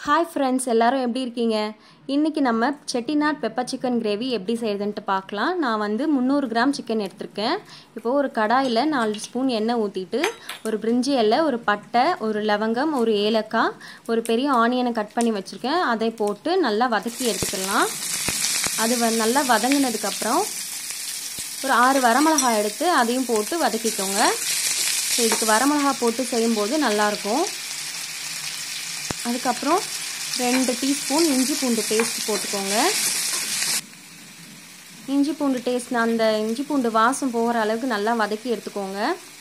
hi friends எல்லாரும் எப்படி இருக்கீங்க இன்றைக்கி நம்ம செட்டிநாட் பெப்பர் சிக்கன் கிரேவி எப்படி செய்யுதுன்ட்டு பார்க்கலாம் நான் வந்து முந்நூறு கிராம் சிக்கன் எடுத்திருக்கேன் இப்போது ஒரு கடாயில் நாலு ஸ்பூன் எண்ணெய் ஊற்றிட்டு ஒரு பிரிஞ்சி இலை ஒரு பட்டை ஒரு லவங்கம் ஒரு ஏலக்காய் ஒரு பெரிய ஆனியனை கட் பண்ணி வச்சுருக்கேன் அதை போட்டு நல்லா வதக்கி எடுத்துக்கலாம் அது வ நல்லா வதங்கினதுக்கப்புறம் ஒரு ஆறு வரமிளகாய் எடுத்து அதையும் போட்டு வதக்கிக்கோங்க ஸோ இதுக்கு வரமிளகாய் போட்டு செய்யும்போது நல்லாயிருக்கும் அதுக்கப்புறம் ரெண்டு டீஸ்பூன் இஞ்சி பூண்டு பேஸ்ட் போட்டுக்கோங்க இஞ்சி பூண்டு டேஸ்ட் அந்த இஞ்சி பூண்டு வாசம் போகிற அளவுக்கு நல்லா வதக்கி எடுத்துக்கோங்க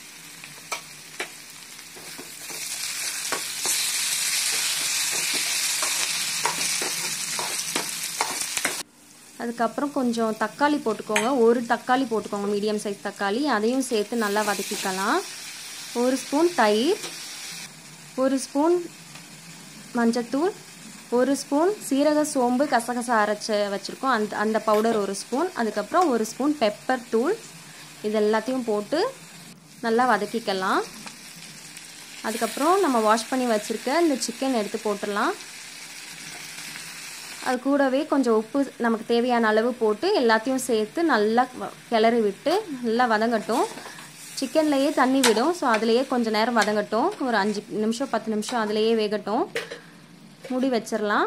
அதுக்கப்புறம் கொஞ்சம் தக்காளி போட்டுக்கோங்க ஒரு தக்காளி போட்டுக்கோங்க மீடியம் சைஸ் தக்காளி அதையும் சேர்த்து நல்லா வதக்கிக்கலாம் ஒரு ஸ்பூன் தயிர் ஒரு ஸ்பூன் மஞ்சத்தூள் ஒரு ஸ்பூன் சீரக சோம்பு கசகசா அரைச்சி வச்சுருக்கோம் அந்த அந்த பவுடர் ஒரு ஸ்பூன் அதுக்கப்புறம் ஒரு ஸ்பூன் பெப்பர் தூள் இது எல்லாத்தையும் போட்டு நல்லா வதக்கிக்கலாம் அதுக்கப்புறம் நம்ம வாஷ் பண்ணி வச்சுருக்க இந்த சிக்கன் எடுத்து போட்டுடலாம் அது கூடவே கொஞ்சம் உப்பு நமக்கு தேவையான அளவு போட்டு எல்லாத்தையும் சேர்த்து நல்லா கிளறி விட்டு நல்லா வதங்கட்டும் சிக்கன்லேயே தண்ணி விடும் ஸோ அதுலேயே கொஞ்சம் நேரம் வதங்கட்டும் ஒரு அஞ்சு நிமிஷம் பத்து நிமிஷம் அதுலேயே வேகட்டும் மூடி வச்சிடலாம்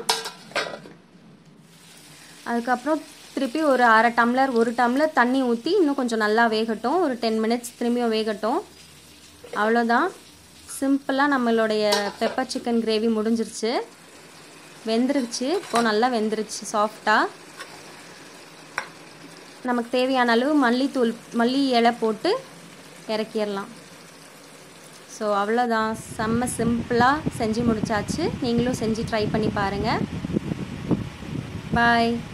அதுக்கப்புறம் திருப்பி ஒரு அரை டம்ளர் ஒரு டம்ளர் தண்ணி ஊற்றி இன்னும் கொஞ்சம் நல்லா வேகட்டும் ஒரு டென் மினிட்ஸ் திரும்பியும் வேகட்டும் அவ்வளோதான் சிம்பிளாக நம்மளுடைய பெப்பர் சிக்கன் கிரேவி முடிஞ்சிருச்சு வெந்துருச்சு இப்போது நல்லா வெந்துருச்சு சாஃப்டாக நமக்கு தேவையான அளவு மல்லித்தூள் மல்லி இலை போட்டு இறக்கிடலாம் ஸோ அவ்வளோதான் செம்ம சிம்பிளாக செஞ்சு முடிச்சாச்சு நீங்களும் செஞ்சு ட்ரை பண்ணி பாருங்கள் பாய்